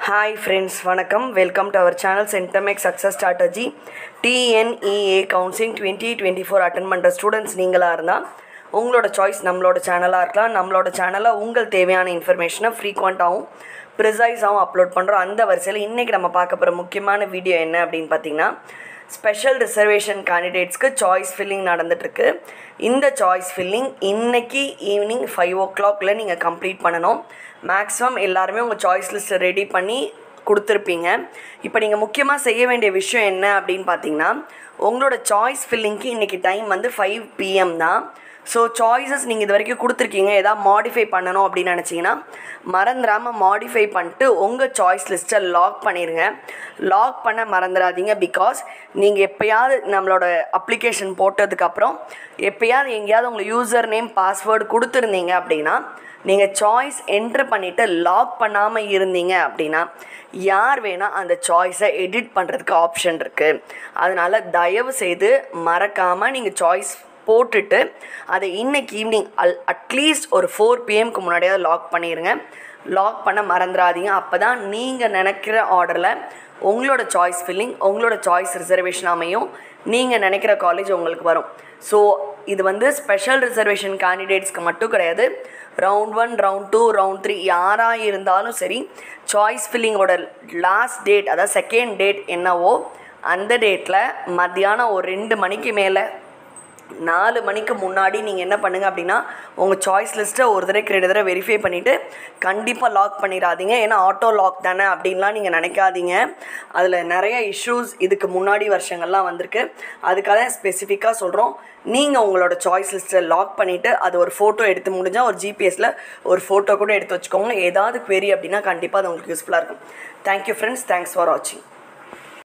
hi friends வணக்கம் welcome to our channel சென்டமெக் success strategy TNEA counselling twenty twenty four attend பண்ணுற students நீங்களாக இருந்தால் உங்களோட சாய்ஸ் நம்மளோட சேனலாக இருக்கலாம் நம்மளோட சேனலில் உங்கள் தேவையான இன்ஃபர்மேஷனை ஃப்ரீக்வெண்ட்டாகவும் ப்ரிசைஸாகவும் அப்லோட் பண்ணுறோம் அந்த வரிசையில் இன்றைக்கி நம்ம பார்க்க போகிற முக்கியமான வீடியோ என்ன அப்படின்னு பார்த்தீங்கன்னா ஸ்பெஷல் ரிசர்வேஷன் கேண்டிடேட்ஸ்க்கு சாய்ஸ் ஃபில்லிங் நடந்துட்டுருக்கு இந்த சாய்ஸ் ஃபில்லிங் இன்னைக்கு ஈவினிங் ஃபைவ் ஓ கிளாக்ல நீங்கள் கம்ப்ளீட் பண்ணணும் மேக்ஸிமம் எல்லாருமே உங்கள் சாய்ஸ் லிஸ்ட்டை ரெடி பண்ணி கொடுத்துருப்பீங்க இப்போ நீங்கள் முக்கியமாக செய்ய வேண்டிய விஷயம் என்ன அப்படின்னு பார்த்தீங்கன்னா உங்களோட சாய்ஸ் ஃபில்லிங்க்கு இன்றைக்கி டைம் வந்து ஃபைவ் பிஎம் தான் ஸோ சாய்ஸஸ் நீங்கள் இது வரைக்கும் கொடுத்துருக்கீங்க எதாவது மாடிஃபை பண்ணணும் அப்படின்னு நினச்சிங்கன்னா மறந்துடாமல் மாடிஃபை பண்ணிட்டு உங்கள் சாய்ஸ் லிஸ்ட்டை லாக் பண்ணிடுங்க லாக் பண்ண மறந்துடாதீங்க பிகாஸ் நீங்கள் எப்போயாவது நம்மளோட அப்ளிகேஷன் போட்டதுக்கப்புறம் எப்போயாவது எங்கேயாவது உங்கள் யூசர் நேம் பாஸ்வேர்டு கொடுத்துருந்தீங்க அப்படின்னா நீங்கள் சாய்ஸ் என்ட்ரு பண்ணிவிட்டு லாக் பண்ணாமல் இருந்தீங்க அப்படின்னா யார் வேணால் அந்த சாய்ஸை எடிட் பண்ணுறதுக்கு ஆப்ஷன் இருக்குது அதனால் தயவு செய்து மறக்காமல் நீங்கள் சாய்ஸ் போட்டுட்டு அதை இன்னைக்கு ஈவினிங் அல் அட்லீஸ்ட் ஒரு ஃபோர் பிஎம்க்கு முன்னாடியாவது லாக் பண்ணிடுங்க லாக் பண்ண மறந்துடாதீங்க அப்போ தான் நீங்கள் நினைக்கிற ஆர்டரில் உங்களோட சாய்ஸ் ஃபில்லிங் உங்களோட சாய்ஸ் ரிசர்வேஷன் அமையும் நீங்கள் நினைக்கிற காலேஜ் உங்களுக்கு வரும் ஸோ இது வந்து ஸ்பெஷல் ரிசர்வேஷன் கேண்டிடேட்ஸ்க்கு மட்டும் கிடையாது round one round two round three யாராக இருந்தாலும் சரி சாய்ஸ் ஃபில்லிங்கோட லாஸ்ட் டேட் அதாவது செகண்ட் டேட் என்னவோ அந்த டேட்டில் மத்தியானம் ஒரு ரெண்டு மணிக்கு மேலே நாலு மணிக்கு முன்னாடி நீங்கள் என்ன பண்ணுங்கள் அப்படின்னா உங்கள் சாய்ஸ் லிஸ்ட்டை ஒரு தடவைக்கு ரெண்டு தடவை வெரிஃபை பண்ணிவிட்டு கண்டிப்பாக லாக் பண்ணிடாதீங்க ஏன்னா ஆட்டோ லாக் தானே அப்படின்லாம் நீங்கள் நினைக்காதீங்க அதில் நிறைய இஷ்யூஸ் இதுக்கு முன்னாடி வருஷங்கள்லாம் வந்திருக்கு அதுக்காக ஸ்பெசிஃபிக்காக சொல்கிறோம் நீங்கள் உங்களோட சாய்ஸ் லிஸ்ட்டை லாக் பண்ணிவிட்டு அது ஒரு ஃபோட்டோ எடுத்து முடிஞ்சால் ஒரு ஜிபிஎஸில் ஒரு ஃபோட்டோ கூட எடுத்து வச்சுக்கோங்க ஏதாவது query அப்படின்னா கண்டிப்பாக அது உங்களுக்கு யூஸ்ஃபுல்லாக இருக்கும் தேங்க்யூ ஃப்ரெண்ட்ஸ் தேங்க்ஸ் ஃபார் வாட்சிங்